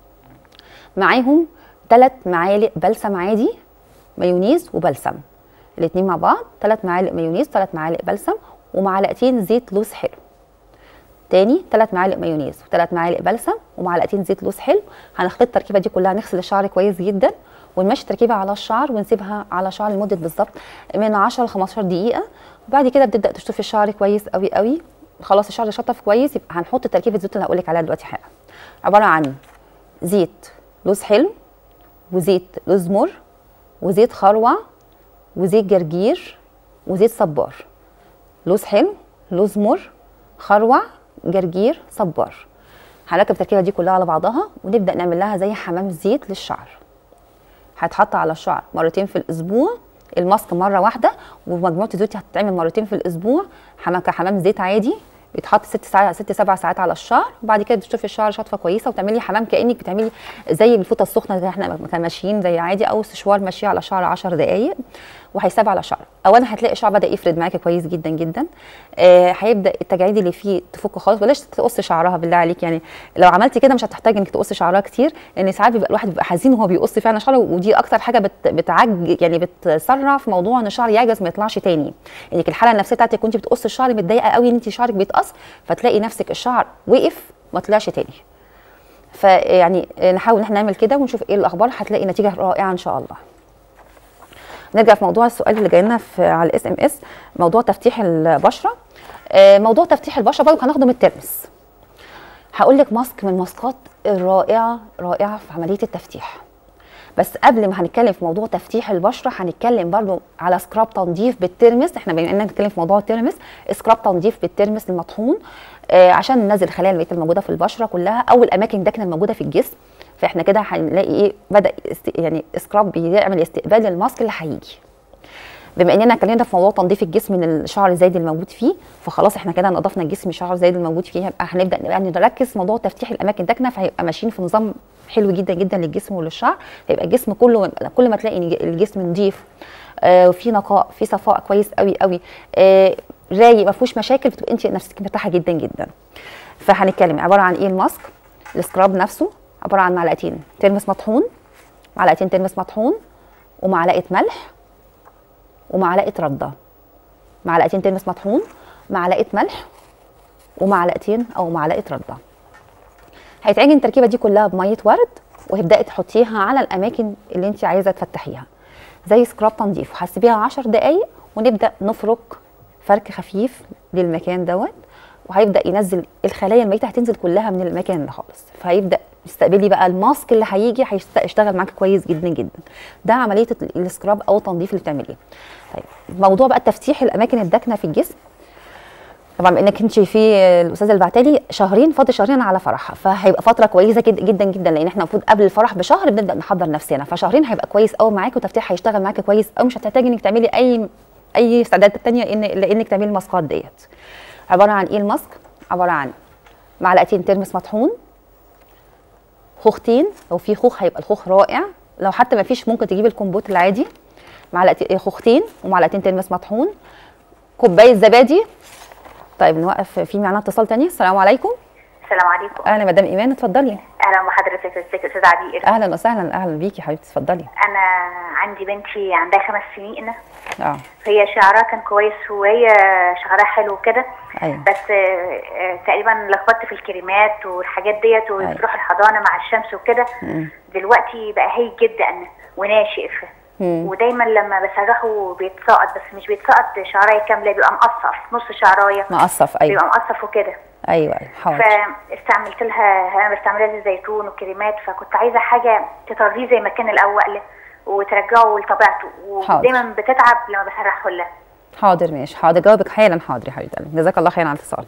Speaker 1: معاهم ثلاث معالق بلسم عادي مايونيز وبلسم الاثنين مع بعض ثلاث معالق مايونيز ثلاث معالق بلسم ومعلقتين زيت لوز حلو تاني ثلاث معالق مايونيز وثلاث معالق بلسم ومعلقتين زيت لوز حلو هنخلط التركيبه دي كلها نغسل الشعر كويس جدا ونمشي التركيبه على الشعر ونسيبها على الشعر لمده بالظبط من 10 ل 15 دقيقه وبعد كده بتبدا تشطفي الشعر كويس قوي قوي خلاص الشعر شطف كويس يبقى هنحط تركيبه الزيوت اللي هقول لك عليها دلوقتي حالا عباره عن زيت لوز حلو وزيت لوز مر وزيت خروع وزيت جرجير وزيت صبار لوز حلو لوز مر خروع جرجير صبار هنركب التركيبه دي كلها على بعضها ونبدا نعمل لها زي حمام زيت للشعر هتحط على الشعر مرتين في الاسبوع الماسك مره واحده ومجموعه الزيوت هتتعمل مرتين في الاسبوع حمام كحمام زيت عادي بيتحط ست ساعات ست سبع ساعات على الشعر وبعد كده بتشطفي الشعر شطفه كويسه وتعملي حمام كانك بتعملي زي الفوطه السخنه زي احنا كنا ماشيين زي عادي او سشوار ماشيه على الشعر 10 دقائق وهيساب على الشعر اولا هتلاقي الشعر بدا يفرد معاكي كويس جدا جدا آه هيبدا التجاعيد اللي فيه تفك خالص بلاش تقص شعرها بالله عليك يعني لو عملتي كده مش هتحتاجي انك تقصي شعرها كتير لان ساعات بيبقى الواحد بيبقى حزين وهو بيقص فعلا شعره ودي اكتر حاجه بت بتعج يعني بتسرع في موضوع ان الشعر يعجز ما يطلعش تاني انك الحاله النفسيه بتاعتك كنت بتقصي الشعر متضايقه قوي ان انت شعرك بيتقص فتلاقي نفسك الشعر وقف ما طلعش تاني فيعني نحاول ان احنا نعمل كده ونشوف ايه الاخبار هتلاقي نتيجه رائعه ان شاء الله نرجع في موضوع السؤال اللي جاي لنا في على الاس ام اس موضوع تفتيح البشره آه، موضوع تفتيح البشره برضه هناخده من الترمس هقول لك ماسك من الماسكات الرائعه رائعه في عمليه التفتيح بس قبل ما هنتكلم في موضوع تفتيح البشره هنتكلم برضو على سكراب تنظيف بالترمس احنا بما اننا نتكلم في موضوع الترمس سكراب تنظيف بالترمس المطحون آه عشان ننزل الخلايا الميته الموجوده في البشره كلها او الاماكن الداكنه الموجوده في الجسم فاحنا كده هنلاقي ايه بدا است... يعني سكراب بيعمل استقبال للماسك اللي هيجي بما اننا اتكلمنا في موضوع تنظيف الجسم من الشعر الزايد الموجود فيه فخلاص احنا كده نضفنا الجسم من الشعر الزايد الموجود فيه هيبقى هنبدا بقى نركز في موضوع تفتيح الاماكن الداكنه فهيبقى ماشيين في نظام حلو جدا جدا للجسم وللشعر هيبقى الجسم كله كل ما تلاقي إن الجسم نظيف آه وفي نقاء في صفاء كويس قوي قوي آه رايق ما فيهوش مشاكل بتبقى انت نفسك مرتاحه جدا جدا فهنتكلم عباره عن ايه الماسك السكراب نفسه عباره عن معلقتين ترمس مطحون معلقتين ترمس مطحون ومعلقه ملح ومعلقه رده معلقتين ترمس مطحون معلقه ملح ومعلقتين او معلقه رده هيتعجن التركيبه دي كلها بميه ورد وهتبداي تحطيها على الاماكن اللي انت عايزه تفتحيها زي سكراب تنظيف هتسيبيها 10 دقائق ونبدا نفرك فرك خفيف للمكان دوت وهيبدا ينزل الخلايا الميته هتنزل كلها من المكان ده خالص فهيبدا تستقبلي بقى الماسك اللي هيجي هيشتغل معاك كويس جدا جدا ده عمليه السكراب او التنظيف اللي بتعمليه طيب موضوع بقى تفتيح الاماكن الداكنه في الجسم طبعا انك انت في الاستاذه اللي بعتلي شهرين فاضل شهرين على فرحها فهيبقى فتره كويسه جدا جدا جدا لان احنا المفروض قبل الفرح بشهر بنبدا نحضر نفسنا فشهرين هيبقى كويس قوي معاكي وتفتيح هيشتغل معاكي كويس قوي مش هتحتاجي انك تعملي اي اي استعدادات تانية ان لانك تعملي الماسكات ديت عباره عن ايه الماسك عباره عن معلقتين ترمس مطحون خوختين لو في خوخ هيبقى الخوخ رائع لو حتى ما فيش ممكن تجيب الكمبوت العادي معلقتين خوختين ومعلقتين ترمس مطحون كوبايه زبادي طيب نوقف في معانا اتصال تاني السلام عليكم
Speaker 3: السلام عليكم
Speaker 1: اهلا مدام ايمان اتفضلي
Speaker 3: اهلا بحضرتك ازيك يا استاذ عبير
Speaker 1: اهلا وسهلا اهلا بيكي حبيبتي اتفضلي
Speaker 3: انا عندي بنتي عندها خمس سنين
Speaker 1: اه
Speaker 3: هي شعرها كان كويس وهي شعرها حلو كده
Speaker 1: ايوه
Speaker 3: بس آه، آه، تقريبا لخبطت في الكريمات والحاجات ديت وبتروح الحضانه مع الشمس وكده
Speaker 1: مم.
Speaker 3: دلوقتي بقى هايج جدا وناشف
Speaker 1: مم.
Speaker 3: ودايما لما بسرحه بيتساقط بس مش بيتساقط شعرايه كامله بيبقى مقصف نص شعرايه
Speaker 1: مقصف ايوه
Speaker 3: بيبقى مقصف وكده
Speaker 1: ايوه ايوه حاضر
Speaker 3: فاستعملت لها انا بستعملها زي الزيتون وكريمات فكنت عايزه حاجه تطريه زي ما كان الاول وترجعه لطبيعته
Speaker 1: حاضر.
Speaker 3: ودايما بتتعب لما بسرحه لها
Speaker 1: حاضر ماشي حاضر جاوبك حالا حاضر يا حبيبتي قلبي. جزاك الله خير على الاتصال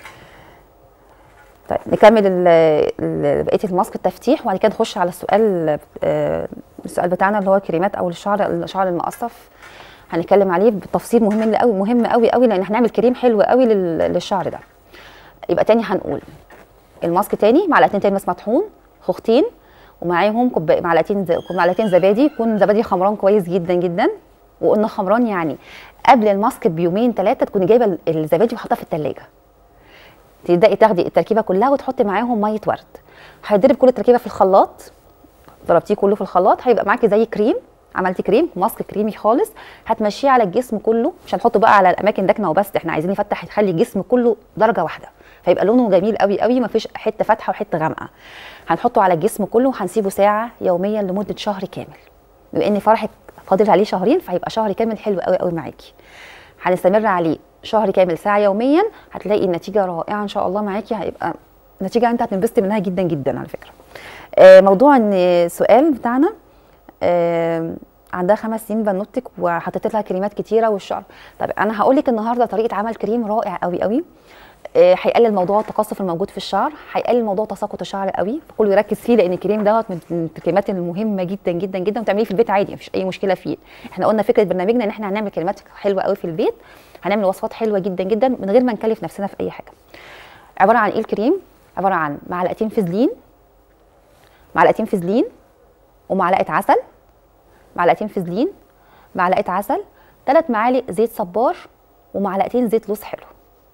Speaker 1: طيب نكمل ال- ال- بقيه الماسك التفتيح وبعد كده نخش على السؤال آه، السؤال بتاعنا اللي هو كريمات او الشعر الشعر المقصف هنتكلم عليه بتفصيل مهم قوي مهم قوي قوي لان هنعمل كريم حلو قوي لل- للشعر ده يبقى تاني هنقول الماسك تاني معلقتين ترمس مطحون خوختين ومعاهم كوبايه معلقتين ز- معلقتين زبادي يكون زبادي خمران كويس جدا جدا وقلنا خمران يعني قبل الماسك بيومين ثلاثه تكوني جايبه ال- الزبادي وحاطاه في الثلاجه تبداي تاخدي التركيبه كلها وتحطي معاهم ميه ورد هيضرب كل التركيبه في الخلاط ضربتيه كله في الخلاط هيبقى معاكي زي كريم عملتي كريم ماسك كريمي خالص هتمشيه على الجسم كله مش هنحطه بقى على الاماكن داكنه وبس احنا عايزين نفتح يخلي الجسم كله درجه واحده فيبقى لونه جميل قوي قوي مفيش حته فاتحه وحته غامقه هنحطه على الجسم كله وهنسيبه ساعه يوميا لمده شهر كامل بما ان فرحك فاضل عليه شهرين فهيبقى شهر كامل حلو قوي قوي معاكي هنستمر عليه شهر كامل ساعه يوميا هتلاقي النتيجه رائعه ان شاء الله معاكي هيبقى نتيجه انت هتنبسطي منها جدا جدا على فكره آه، موضوع ان السؤال بتاعنا آه، عندها خمس سنين بنوتك وحطيت لها كريمات كتيره والشعر طب انا هقول لك النهارده طريقه عمل كريم رائع قوي قوي آه، هيقلل موضوع التقصف الموجود في الشعر هيقلل موضوع تساقط الشعر قوي فكله يركز فيه لان الكريم دوت من الكريمات المهمه جدا جدا جدا وتعمليه في البيت عادي مفيش اي مشكله فيه احنا قلنا فكره برنامجنا ان احنا هنعمل كريمات حلوه قوي في البيت هنعمل وصفات حلوه جدا جدا من غير ما نكلف نفسنا في اي حاجه عباره عن ايه الكريم عباره عن معلقتين فازلين معلقتين فازلين ومعلقه عسل معلقتين فازلين معلقه عسل ثلاث معالق زيت صبار ومعلقتين زيت لوز حلو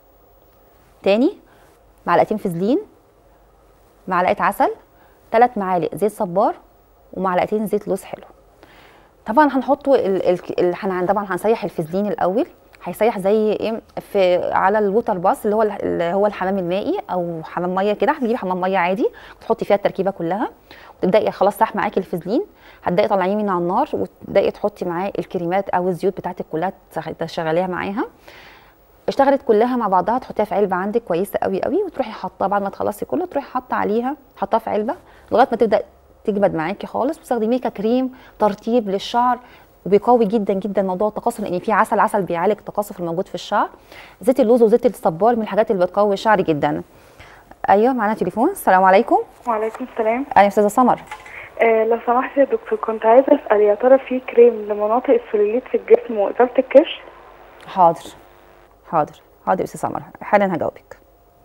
Speaker 1: تاني معلقتين فازلين معلقه عسل ثلاث معالق زيت صبار ومعلقتين زيت لوز حلو طبعا هنحطه ال... ال... ال... هن... طبعا هنسيح الفازلين الاول هيسيح زي ايه في على الووتر باص اللي هو ال- اللي هو الحمام المائي او حمام ميه كده هتجيبي حمام ميه عادي وتحطي فيها التركيبه كلها وتبداي خلاص ساح معاكي الفازلين هتبداي تطلعيه من على النار وتبداي تحطي معاه الكريمات او الزيوت بتاعتك كلها تشغ- تشغليها معاها اشتغلت كلها مع بعضها تحطيها في علبه عندك كويسه قوي قوي وتروحي حاطاها بعد ما تخلصي كله تروحي حاطه عليها حطاها في علبه لغايه ما تبدا تجمد معاكي خالص وتستخدميه ككريم ترطيب للشعر وبيقوي جدا جدا موضوع التقصف لان في عسل عسل بيعالج التقصف الموجود في الشعر زيت اللوز وزيت الصبار من الحاجات اللي بتقوي الشعر جدا ايوه معانا تليفون السلام عليكم
Speaker 4: وعليكم السلام
Speaker 1: انا استاذه سمر
Speaker 4: آه لو سمحت يا دكتور كنت عايزه اسال يا ترى في كريم لمناطق السلوليت في الجسم وازاله الكرش
Speaker 1: حاضر حاضر حاضر يا استاذ سمر حالا هجاوبك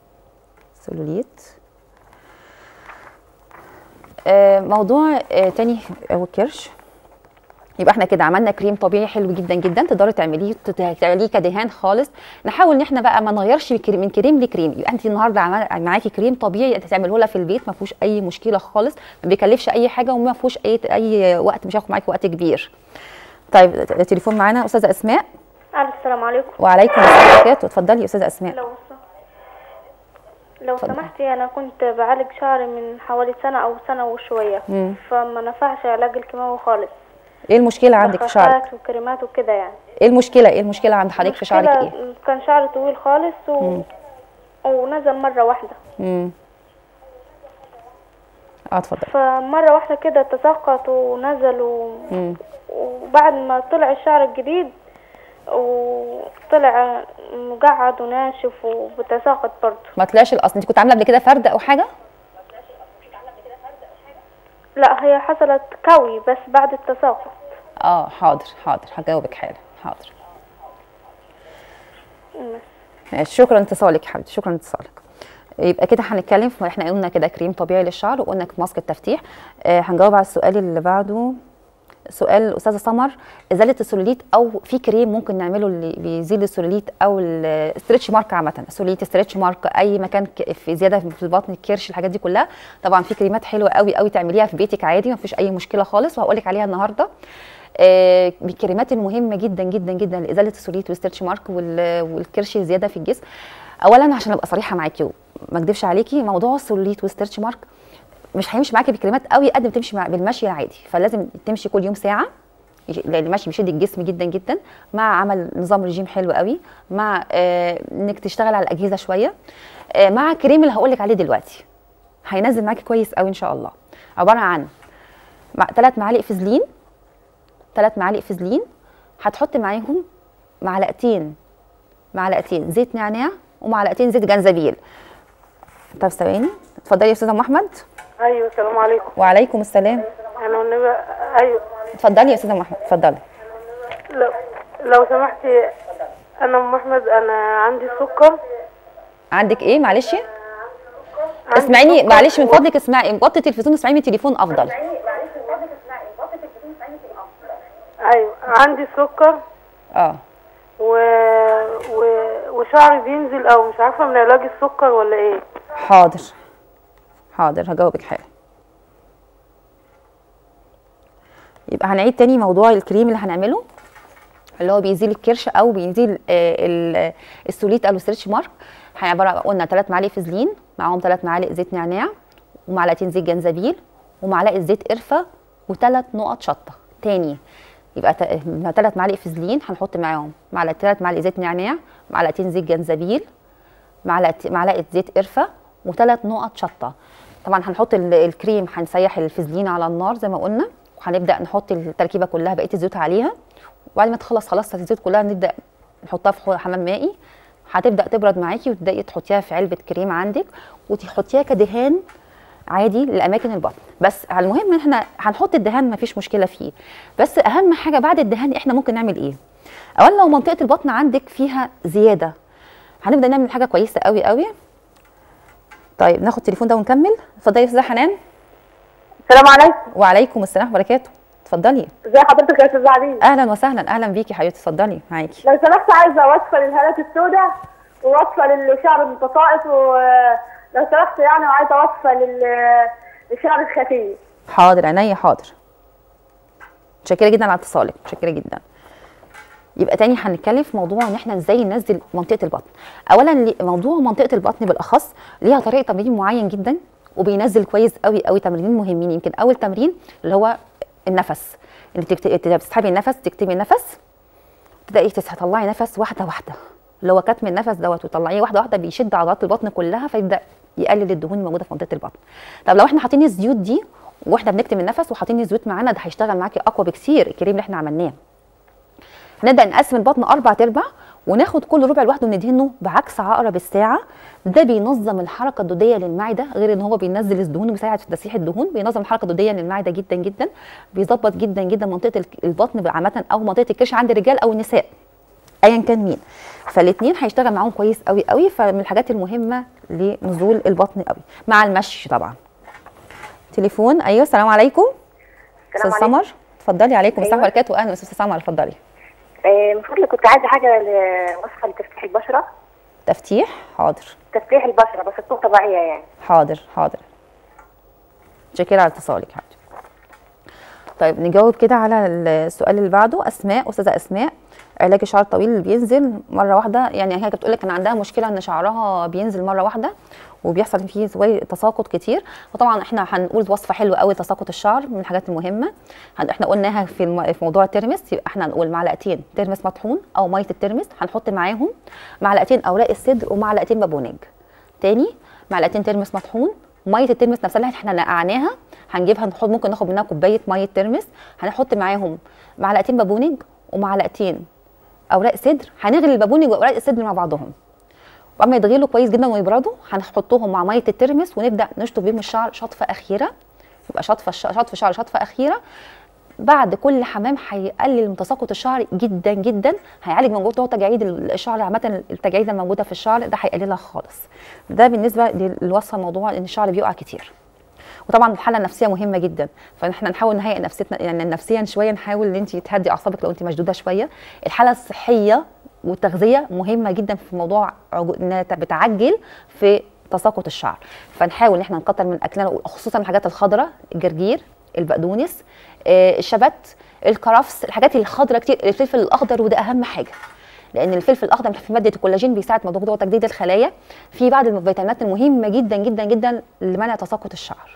Speaker 1: سلوليت آه، موضوع آه، تاني هو الكرش يبقى احنا كده عملنا كريم طبيعي حلو جدا جدا تقدري تعمليه تت- تعمليه كدهان خالص نحاول ان احنا بقى ما نغيرش من كريم- من كريم لكريم يبقى انت النهارده عمل معاكي كريم طبيعي تعمله لها في البيت ما فيهوش اي مشكله خالص ما بيكلفش اي حاجه وما فيهوش اي اي وقت مش هياخد معاكي وقت كبير طيب التليفون معانا استاذه اسماء
Speaker 5: ألو السلام عليكم
Speaker 1: وعليكم السلام ورحمه الله وبركاته اتفضلي يا استاذه اسماء
Speaker 5: لو لو
Speaker 1: اتفضل.
Speaker 5: سمحتي أنا كنت بعالج شعري من حوالي سنة أو سنة وشوية
Speaker 1: مم.
Speaker 5: فما نفعش علاج الكيماوي خالص
Speaker 1: ايه المشكله عندك في شعرك
Speaker 5: بخاخات وكريمات وكده يعني
Speaker 1: ايه المشكله ايه المشكله عند حضرتك في شعرك
Speaker 5: المشكلة
Speaker 1: ايه
Speaker 5: كان شعري طويل خالص و... ونزل مرة واحدة
Speaker 1: امم اه اتفضل
Speaker 5: فمرة واحدة كده تساقط ونزل و...
Speaker 1: مم.
Speaker 5: وبعد ما طلع الشعر الجديد و... طلع مقعد وناشف وبتساقط برضه
Speaker 1: ما طلعش الاصل انت كنت عامله قبل كده فرد او حاجه
Speaker 5: لا هي حصلت كوي بس بعد التساقط
Speaker 1: اه حاضر حاضر هجاوبك حالا حاضر ماشي شكرا اتصالك يا حبيبتي شكرا اتصالك يبقى كده هنتكلم في احنا قلنا كده كريم طبيعي للشعر وقلنا ماسك التفتيح آه هنجاوب على السؤال اللي بعده سؤال الاستاذه سمر ازاله السلوليت او في كريم ممكن نعمله اللي بيزيل السلوليت او الستريتش مارك عامه السلوليت ستريتش مارك اي مكان ك- في زياده في البطن الكرش الحاجات دي كلها طبعا في كريمات حلوه قوي قوي تعمليها في بيتك عادي ما فيش اي مشكله خالص وهقول لك عليها النهارده آه، من الكريمات المهمه جدا جدا جدا لازاله السوليت والستريتش مارك وال- والكرش الزياده في الجسم اولا عشان ابقى صريحه معاكي وما اكدبش عليكي موضوع السوليت والستريتش مارك مش هيمشي معاكي بالكريمات قوي قد ما تمشي مع بالمشي العادي فلازم تمشي كل يوم ساعه يش- لان المشي بيشد الجسم جدا جدا مع عمل نظام رجيم حلو قوي مع آه انك تشتغل على الاجهزه شويه آه مع كريم اللي هقول لك عليه دلوقتي هينزل معاكي كويس قوي ان شاء الله عباره عن مع ثلاث معالق فازلين ثلاث معالق فازلين هتحط معاهم معلقتين معلقتين زيت نعناع ومعلقتين زيت جنزبيل طب ثواني اتفضلي يا استاذه ام احمد
Speaker 6: ايوه السلام عليكم
Speaker 1: وعليكم السلام
Speaker 6: انا والنبي ايوه
Speaker 1: اتفضلي يا استاذه ام احمد اتفضلي
Speaker 6: لو لو سمحتي انا ام احمد انا عندي سكر
Speaker 1: عندك ايه معلش
Speaker 6: عندي
Speaker 1: اسمعيني
Speaker 6: سكر
Speaker 1: معلش من
Speaker 6: و-
Speaker 1: فضلك اسمعي وطي التلفزيون اسمعيني من التليفون افضل
Speaker 6: ايوه عندي سكر
Speaker 1: اه
Speaker 6: و... و... وشعري بينزل او مش عارفه من علاج السكر ولا ايه
Speaker 1: حاضر حاضر هجاوبك حالا يبقى هنعيد تاني موضوع الكريم اللي هنعمله اللي هو بيزيل الكرش او بيزيل آه، ال- السوليت او الستريتش مارك عباره قلنا ثلاث معالق فازلين معاهم ثلاث معالق زيت نعناع ومعلقتين زيت جنزبيل ومعلقه زيت قرفه وثلاث نقط شطه تاني يبقى ثلاث معالق فازلين هنحط معاهم معلقه ثلاث معالق زيت نعناع معلقتين زيت جنزبيل معلقه معلقه زيت قرفه وثلاث نقط شطه طبعا هنحط ال- الكريم هنسيح الفازلين على النار زي ما قلنا وهنبدا نحط التركيبه كلها بقيه الزيوت عليها وبعد ما تخلص خلاص الزيوت كلها نبدا نحطها في حمام مائي هتبدا تبرد معاكي وتبداي تحطيها في علبه كريم عندك وتحطيها كدهان عادي لاماكن البطن بس على المهم ان احنا هنحط الدهان مفيش مشكله فيه بس اهم حاجه بعد الدهان احنا ممكن نعمل ايه اولا لو منطقه البطن عندك فيها زياده هنبدا نعمل حاجه كويسه قوي قوي طيب ناخد التليفون ده ونكمل اتفضلي يا استاذه حنان
Speaker 7: السلام عليكم
Speaker 1: وعليكم السلام وبركاته اتفضلي
Speaker 7: ازي حضرتك يا استاذ عزيز
Speaker 1: اهلا وسهلا اهلا بيكي حبيبتي اتفضلي معاكي
Speaker 7: لو سمحت عايزه وصفه للهالات السوداء ووصفه للشعر المتساقط ولو سمحت يعني وعايزه وصفه لل- للشعر الخفيف
Speaker 1: حاضر عينيا حاضر متشكره جدا على اتصالك متشكره جدا يبقى تاني هنتكلم في موضوع ان احنا ازاي ننزل منطقه البطن اولا لي- موضوع منطقه البطن بالاخص ليها طريقه تمرين معين جدا وبينزل كويس قوي قوي تمرينين مهمين يمكن اول تمرين اللي هو النفس انك تكت- بتسحبي النفس تكتمي النفس تبداي تس- تطلعي نفس واحده واحده اللي هو كتم النفس دوت وتطلعيه واحده واحده بيشد عضلات البطن كلها فيبدا يقلل الدهون الموجوده في منطقه البطن طب لو احنا حاطين الزيوت دي واحنا بنكتم النفس وحاطين الزيوت معانا ده هيشتغل معاكي اقوى بكثير الكريم اللي احنا عملناه نبدا نقسم البطن اربع ارباع وناخد كل ربع لوحده وندهنه بعكس عقرب الساعه ده بينظم الحركه الدوديه للمعده غير ان هو بينزل الدهون وبيساعد في تسريح الدهون بينظم الحركه الدوديه للمعده جدا جدا بيظبط جدا جدا منطقه الك- البطن عامه او منطقه الكرش عند الرجال او النساء ايا كان مين فالاثنين هيشتغل معاهم كويس قوي قوي فمن الحاجات المهمه لنزول البطن قوي مع المشي طبعا تليفون ايوه السلام عليكم استاذ
Speaker 7: السلام عليكم.
Speaker 1: سمر اتفضلي عليكم السلام
Speaker 7: أيوة.
Speaker 1: وبركاته اهلا استاذ سمر اتفضلي
Speaker 7: آه، من فضلك كنت عايزه حاجه ل- وصفه لتفتيح البشره
Speaker 1: تفتيح حاضر
Speaker 7: تفتيح البشره بس تكون طبيعيه يعني
Speaker 1: حاضر حاضر شكرا على اتصالك حاضر طيب نجاوب كده على السؤال اللي بعده اسماء استاذه اسماء علاج الشعر الطويل اللي بينزل مره واحده يعني هي كانت بتقول لك ان عندها مشكله ان شعرها بينزل مره واحده وبيحصل فيه زي تساقط كتير وطبعا احنا هنقول وصفه حلوه قوي لتساقط الشعر من الحاجات المهمه هن- احنا قلناها في الم... في موضوع الترمس يبقى احنا هنقول معلقتين ترمس مطحون او ميه الترمس هنحط معاهم معلقتين اوراق السدر ومعلقتين بابونج تاني معلقتين ترمس مطحون ميه الترمس نفسها اللي احنا نقعناها هنجيبها نحط ممكن ناخد منها كوبايه ميه ترمس هنحط معاهم معلقتين بابونج ومعلقتين اوراق صدر هنغلي البابونج واوراق الصدر مع بعضهم واما يتغلوا كويس جدا ويبردوا هنحطهم مع ميه الترمس ونبدا نشطف بيهم الشعر شطفه اخيره يبقى شطفه الش- شطف شعر شطفه اخيره بعد كل حمام هيقلل من تساقط الشعر جدا جدا هيعالج من جوه تجاعيد الشعر عامه التجاعيد الموجوده في الشعر ده هيقللها خالص ده بالنسبه للوصفه الموضوع ان الشعر بيقع كتير وطبعا الحاله النفسيه مهمه جدا فاحنا نحاول نهيئ نفسيتنا يعني نفسيا شويه نحاول ان انت تهدي اعصابك لو انت مشدوده شويه الحاله الصحيه والتغذيه مهمه جدا في موضوع عجو- انها بتعجل في تساقط الشعر فنحاول ان احنا نكتر من اكلنا خصوصا الحاجات الخضراء الجرجير البقدونس آه، الشبت الكرفس الحاجات الخضراء كتير الفلفل الاخضر وده اهم حاجه لان الفلفل الاخضر في ماده الكولاجين بيساعد موضوع موضوع تجديد الخلايا في بعض الفيتامينات المهمه جدا جدا جدا لمنع تساقط الشعر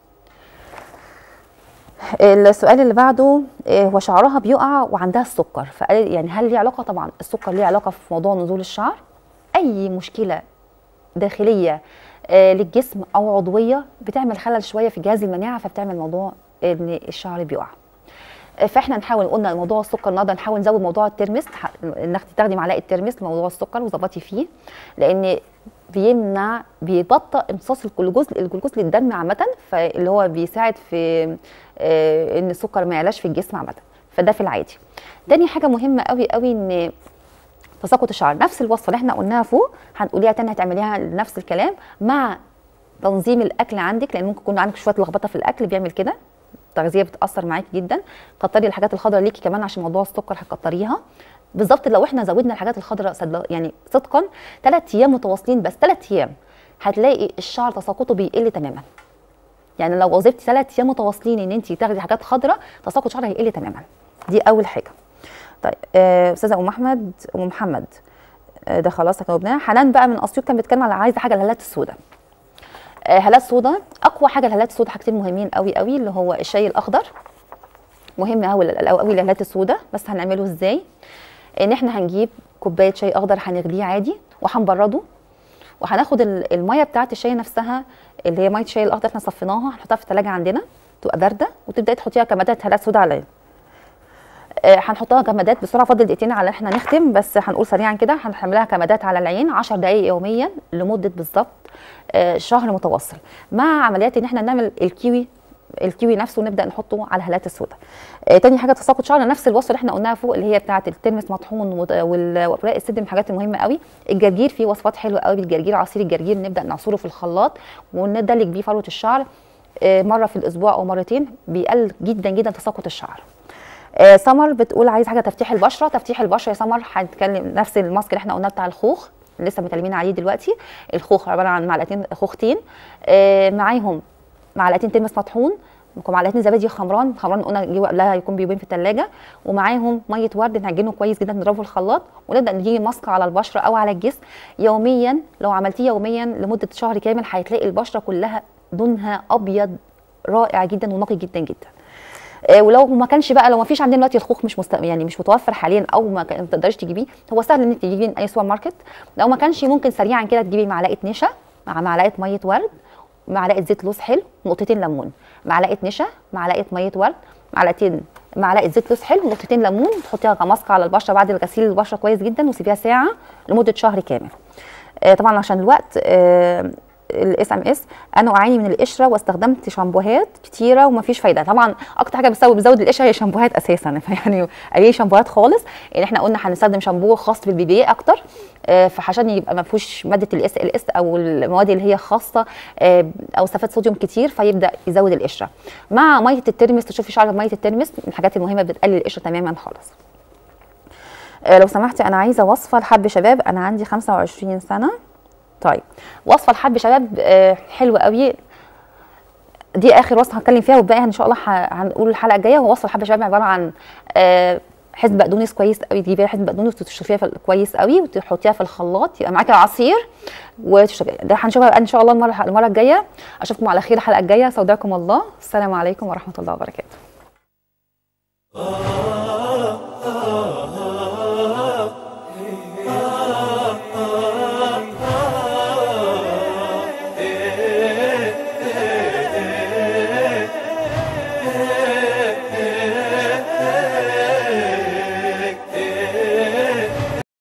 Speaker 1: السؤال اللي بعده آه، هو شعرها بيقع وعندها السكر فقال يعني هل ليه علاقه طبعا السكر ليه علاقه في موضوع نزول الشعر اي مشكله داخليه آه، للجسم او عضويه بتعمل خلل شويه في جهاز المناعه فبتعمل موضوع ان الشعر بيقع آه، فاحنا نحاول قلنا موضوع السكر النهارده نحاول نزود موضوع الترمس ح- انك تاخدي معلقه ترمس لموضوع السكر وظبطي فيه لان بيمنع بيبطئ امتصاص الجلوكوز الجلوكوز للدم عامه فاللي هو بيساعد في آه، ان السكر ما يعلاش في الجسم عامه فده في العادي تاني حاجه مهمه قوي قوي ان تساقط الشعر نفس الوصفه اللي احنا قلناها فوق هنقوليها تاني هتعمليها نفس الكلام مع تنظيم الاكل عندك لان ممكن يكون عندك شويه لخبطه في الاكل بيعمل كده التغذيه بتاثر معاكي جدا كتري الحاجات الخضراء ليكي كمان عشان موضوع السكر هتكتريها بالظبط لو احنا زودنا الحاجات الخضراء صدق يعني صدقا ثلاث ايام متواصلين بس ثلاث ايام هتلاقي الشعر تساقطه بيقل تماما يعني لو وظبتي ثلاث ايام متواصلين ان انت تاخدي حاجات خضراء تساقط شعر هيقل تماما دي اول حاجه طيب آه، استاذه ام احمد ام محمد آه، ده خلاص جاوبناه حنان بقى من اسيوط كان بيتكلم على عايزه حاجه الهالات السوداء آه، هالات سودا اقوى حاجه الهالات السوداء حاجتين مهمين قوي قوي اللي هو الشاي الاخضر مهم قوي قوي الهالات السوداء بس هنعمله ازاي ان احنا هنجيب كوبايه شاي اخضر هنغليه عادي وهنبرده وهناخد ال- الميه بتاعه الشاي نفسها اللي هي ميه الشاي الاخضر احنا صفيناها هنحطها في الثلاجه عندنا تبقى بارده وتبداي تحطيها كمادات هالات سودا عليها آه، هنحطها كمادات بسرعه فاضل دقيقتين على احنا نختم بس هنقول سريعا كده هنعملها كمادات على العين 10 دقائق يوميا لمده بالظبط آه، شهر متواصل مع عمليات ان احنا نعمل الكيوي الكيوي نفسه ونبدا نحطه على الهالات السوداء. آه تاني حاجه تساقط شعر نفس الوصفه اللي احنا قلناها فوق اللي هي بتاعه الترمس مطحون وت- وال- واوراق السد من الحاجات المهمه قوي. الجرجير فيه وصفات حلوه قوي بالجرجير عصير الجرجير نبدا نعصره في الخلاط وندلك بيه فروه الشعر آه مره في الاسبوع او مرتين بيقلل جدا جدا تساقط الشعر. آه سمر بتقول عايز حاجه تفتيح البشره تفتيح البشره يا سمر هنتكلم نفس الماسك اللي احنا قلناه بتاع الخوخ لسه متكلمين عليه دلوقتي الخوخ عباره عن معلقتين خوختين آه معاهم معلقتين ترمس مطحون معلقتين زبادي خمران خمران قلنا نجيبه قبلها يكون بيومين في الثلاجه ومعاهم ميه ورد نعجنه كويس جدا نضربه في الخلاط ونبدا نجيب ماسك على البشره او على الجسم يوميا لو عملتيه يوميا لمده شهر كامل هتلاقي البشره كلها لونها ابيض رائع جدا ونقي جدا جدا آه، ولو ما كانش بقى لو ما فيش عندنا دلوقتي الخوخ مش مست... يعني مش متوفر حاليا او ما كان- ما تقدريش تجيبيه هو سهل ان انت تجيبيه من اي سوبر ماركت لو ما كانش ممكن سريعا كده تجيبي معلقه نشا مع معلقه ميه ورد معلقه زيت لوز حلو نقطتين ليمون معلقه نشا معلقه ميه ورد معلقتين معلقه زيت لوز حلو نقطتين ليمون تحطيها كماسك على البشره بعد غسيل البشره كويس جدا وسيبيها ساعه لمده شهر كامل آه، طبعا عشان الوقت الاس ام اس انا اعاني من القشره واستخدمت شامبوهات كتيره ومفيش فايده طبعا اكتر حاجه بتسبب بتزود القشره هي الشامبوهات اساسا يعني اي شامبوهات خالص يعني احنا قلنا هنستخدم شامبو خاص بالبيبي اكتر آه، فعشان يبقى ما فيهوش ماده الاس ال اس او المواد اللي هي خاصه آه، او صفات صوديوم كتير فيبدا يزود القشره مع ميه الترمس تشوفي شعر ميه الترمس من الحاجات المهمه بتقلل القشره تماما خالص آه، لو سمحتي انا عايزه وصفه لحب شباب انا عندي 25 سنه طيب وصفه لحب شباب آه، حلوه قوي دي اخر وصفه هتكلم فيها والباقي ان شاء الله ه- هنقول الحلقه الجايه هو وصفه لحب شباب عباره عن آه، حزب بقدونس كويس قوي تجيبيها حزب بقدونس وتشطفيها في- كويس قوي وتحطيها في الخلاط يبقى معاكي عصير وتشربيها ده هنشوفها بقى ان شاء الله المره المره الجايه اشوفكم على خير الحلقه الجايه استودعكم الله السلام عليكم ورحمه الله وبركاته